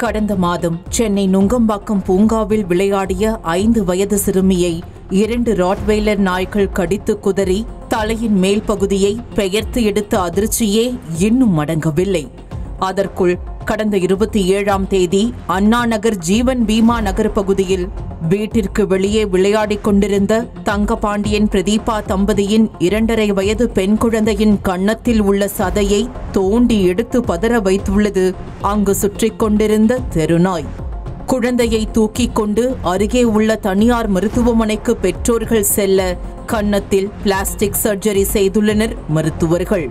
கடந்த மாதம் சென்னை நுங்கம்பாக்கம் பூங்காவில் விளையாடிய ஐந்து வயது சிறுமியை இரண்டு ராட்வெய்லர் நாய்கள் கடித்து குதறி தலையின் மேல் பகுதியை பெயர்த்து எடுத்த அதிர்ச்சியே இன்னும் அடங்கவில்லை அதற்குள் கடந்த இருபத்தி ஏழாம் தேதி அண்ணா நகர் ஜீவன் பீமா நகர் பகுதியில் வீட்டிற்கு வெளியே விளையாடிக் கொண்டிருந்த தங்கபாண்டியன் பிரதீபா தம்பதியின் இரண்டரை வயது பெண் குழந்தையின் கன்னத்தில் உள்ள சதையை தோண்டி எடுத்து பதற வைத்துள்ளது அங்கு சுற்றிக் கொண்டிருந்த தெருநாய் குழந்தையை தூக்கிக் கொண்டு அருகே உள்ள தனியார் மருத்துவமனைக்கு பெற்றோர்கள் செல்ல கன்னத்தில் பிளாஸ்டிக் சர்ஜரி செய்துள்ளனர் மருத்துவர்கள்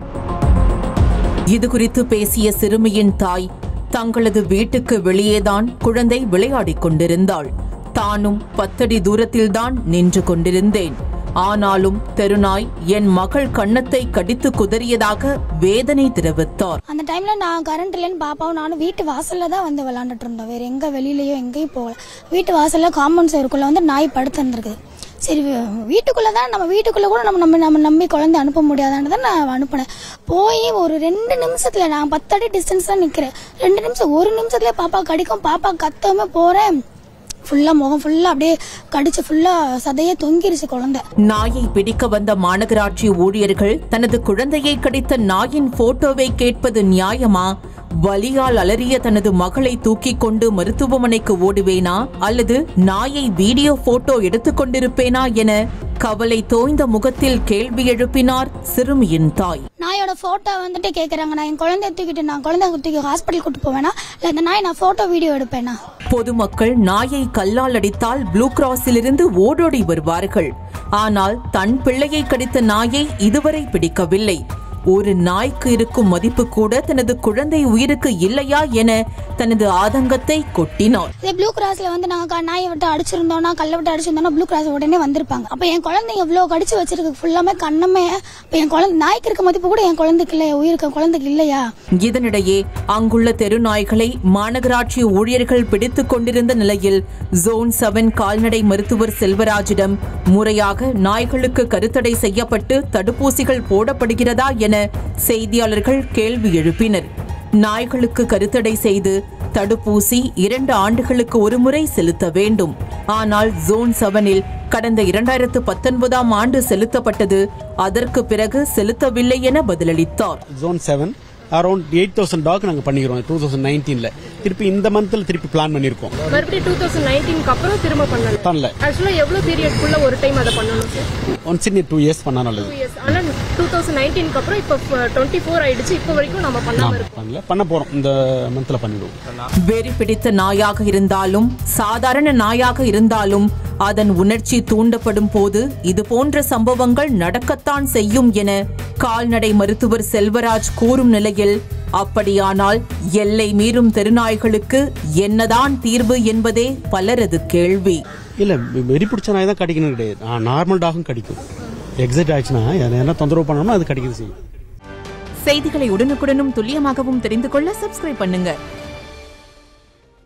இதுகுறித்து பேசிய சிறுமியின் தாய் தங்களது வீட்டுக்கு வெளியேதான் குழந்தை விளையாடிக் கொண்டிருந்தாள் தானும் பத்தடி தூரத்தில்தான் நின்று கொண்டிருந்தேன் ஆனாலும் தெருநாய் என் மகள் கன்னத்தை கடித்து குதறியதாக வேதனை தெரிவித்தார் அந்த டைம்ல நான் கரண்ட் இல்லைன்னு பாப்பாவும் நானும் வீட்டு வாசல்ல தான் வந்து விளாண்டுட்டு இருந்தோம் வேற எங்க வெளியிலயோ எங்கேயும் போகல வீட்டு வாசல்ல காம்பவுண்ட் சேருக்குள்ள வந்து நாய் படுத்து இருந்திருக்கு சரி வீ- வீட்டுக்குள்ள தான் நம்ம வீட்டுக்குள்ள கூட நம்ம நம்ம நம்ம நம்பி குழந்தை அனுப்ப முடியாதான்னு தான் நான் அனுப்புனேன் போய் ஒரு ரெண்டு நிமிஷத்துல நான் பத்து அடி டிஸ்டன்ஸ் தான் நிக்கிறேன் ரெண்டு நிமிஷம் ஒரு நிமிஷத்துல பாப்பா கடிக்கும் பாப்பா கத்தாம போறேன் ஃபுல்லா முகம் ஃபுல்லா அப்படியே கடிச்சு ஃபுல்லா சதையே தொங்கிருச்சு குழந்தை நாயை பிடிக்க வந்த மாநகராட்சி ஊழியர்கள் தனது குழந்தையை கடித்த நாயின் போட்டோவை கேட்பது நியாயமா வலியால் அலறிய தனது மகளை தூக்கிக் கொண்டு மருத்துவமனைக்கு ஓடுவேனா அல்லது நாயை வீடியோ போட்டோ எடுத்துக் கொண்டிருப்பேனா என கவலை தோய்ந்த முகத்தில் கேள்வி எழுப்பினார் சிறுமியின் தாய் நாயோட போட்டோ வந்துட்டு கேக்குறாங்க நான் என் குழந்தைய தூக்கிட்டு நான் குழந்தை தூக்கி ஹாஸ்பிட்டல் கூட்டு போவேனா இல்ல இந்த நாய் நான் போட்டோ வீடியோ எடுப்பேனா பொதுமக்கள் நாயை கல்லால் அடித்தால் ப்ளூ கிராஸிலிருந்து ஓடோடி வருவார்கள் ஆனால் தன் பிள்ளையை கடித்த நாயை இதுவரை பிடிக்கவில்லை ஒரு நாய்க்கு இருக்கும் மதிப்பு கூட தனது குழந்தை உயிருக்கு இல்லையா என தனது ஆதங்கத்தை கொட்டினார் இதே ப்ளூ கிராஸ்ல வந்து நாங்க க- நாயை விட்டு அடிச்சிருந்தோம்னா கல்லை விட்டு அடிச்சிருந்தோம்னா ப்ளூ கிராஸ் உடனே வந்திருப்பாங்க அப்ப என் குழந்தை எவ்வளவு கடிச்சு வச்சிருக்கு ஃபுல்லாமே கண்ணமே அப்ப என் குழந்தை நாய்க்கு இருக்க மதிப்பு கூட என் குழந்தைக்கு இல்லையா உயிருக்கு என் குழந்தைக்கு இல்லையா இதனிடையே அங்குள்ள தெரு நாய்களை மாநகராட்சி ஊழியர்கள் பிடித்துக் கொண்டிருந்த நிலையில் ஜோன் செவன் கால்நடை மருத்துவர் செல்வராஜிடம் முறையாக நாய்களுக்கு கருத்தடை செய்யப்பட்டு தடுப்பூசிகள் போடப்படுகிறதா என செய்தியாளர்கள் கேள்வி எழுப்பினர் நாய்களுக்கு கருத்தடை செய்து தடுப்பூசி இரண்டு ஆண்டுகளுக்கு ஒருமுறை செலுத்த வேண்டும் ஆனால் ஜோன் செவனில் கடந்த இரண்டாயிரத்து பத்தொன்பதாம் ஆண்டு செலுத்தப்பட்டது அதற்கு பிறகு செலுத்தவில்லை என பதிலளித்தார் zone seven around eight thousand டாக் நாங்கள் பண்ணிக்கிறோம் டூ தௌசண்ட் நைன்டீன்ல திருப்பி இந்த மந்த்ல திருப்பி பிளான் பண்ணியிருக்கோம் மறுபடியும் டூ தௌசண்ட் நைன்டீனுக்கு அப்புறம் திரும்ப பண்ணல பண்ணல ஆக்சுவலா எவ்வளவு பீரியட்குள்ள ஒரு டைம் அதை பண்ணணும் sir once in two years பண்ணா நல்லது டூ இயர்ஸ் ஆனா டூ தௌசண்ட் நைன்டீனுக்கு அப்புறம் இப்போ டுவெண்ட்டி ஃபோர் ஆயிடுச்சு இப்போ வரைக்கும் நம்ம பண்ணாம இருக்கோம் பண்ணல பண்ண போறோம் இந்த மந்த்ல பண்ணிடுவோம் வெறி பிடித்த நாயாக இருந்தாலும் சாதாரண நாயாக இருந்தாலும் அதன் உணர்ச்சி தூண்டப்படும் போது இது போன்ற சம்பவங்கள் நடக்கத்தான் செய்யும் என கால்நடை மருத்துவர் செல்வராஜ் கூறும் நிலையில் அப்படியானால் எல்லை மீறும் தெருநாய்களுக்கு என்னதான் தீர்வு என்பதே பலரது கேள்வி இல்ல வெறி பிடிச்ச நாய் தான் கடிக்கணும் கிடையாது நார்மல் டாகும் கடிக்கும் எக்ஸைட் ஆயிடுச்சுன்னா என்ன தொந்தரவு பண்ணோம்னா அது கடிக்கிறது செய்யும் செய்திகளை உடனுக்குடனும் துல்லியமாகவும் தெரிந்து கொள்ள சப்ஸ்கிரைப் பண்ணுங்க